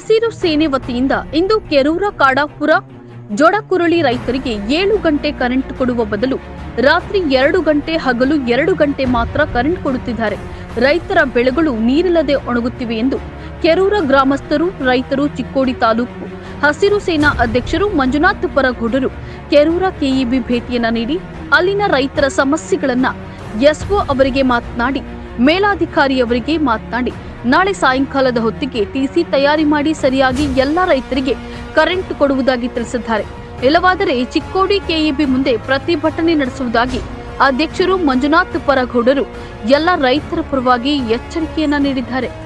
ಹಸಿರು ಸೇನೆ ವತಿಯಿಂದ ಇಂದು ಕೆರೂರ ಕಾಡಾಪುರ ಜೋಡಕುರಳಿ ರೈತರಿಗೆ ಏಳು ಗಂಟೆ ಕರೆಂಟ್ ಕೊಡುವ ಬದಲು ರಾತ್ರಿ ಎರಡು ಗಂಟೆ ಹಗಲು ಎರಡು ಗಂಟೆ ಮಾತ್ರ ಕರೆಂಟ್ ಕೊಡುತ್ತಿದ್ದಾರೆ ರೈತರ ಬೆಳೆಗಳು ನೀರಿಲ್ಲದೆ ಒಣಗುತ್ತಿವೆ ಎಂದು ಕೆರೂರ ಗ್ರಾಮಸ್ಥರು ರೈತರು ಚಿಕ್ಕೋಡಿ ತಾಲೂಕು ಹಸಿರು ಸೇನಾ ಅಧ್ಯಕ್ಷರು ಮಂಜುನಾಥ್ ಪರಗೌಡರು ಕೆರೂರ ಕೆಇಬಿ ಭೇಟಿಯನ್ನ ನೀಡಿ ಅಲ್ಲಿನ ರೈತರ ಸಮಸ್ಯೆಗಳನ್ನ ಎಸ್ಒ ಅವರಿಗೆ ಮಾತನಾಡಿ ಮೇಲಾಧಿಕಾರಿಯವರಿಗೆ ಮಾತನಾಡಿ ನಾಳೆ ಸಾಯಂಕಾಲದ ಹೊತ್ತಿಗೆ ಟಿಸಿ ತಯಾರಿ ಮಾಡಿ ಸರಿಯಾಗಿ ಎಲ್ಲಾ ರೈತರಿಗೆ ಕರೆಂಟ್ ಕೊಡುವುದಾಗಿ ತಿಳಿಸಿದ್ದಾರೆ ಇಲ್ಲವಾದರೆ ಚಿಕ್ಕೋಡಿ ಕೆಇಬಿ ಮುಂದೆ ಪ್ರತಿಭಟನೆ ನಡೆಸುವುದಾಗಿ ಅಧ್ಯಕ್ಷರು ಮಂಜುನಾಥ್ ಪರಗೌಡರು ಎಲ್ಲ ರೈತರ ಪರವಾಗಿ ಎಚ್ಚರಿಕೆಯನ್ನ ನೀಡಿದ್ದಾರೆ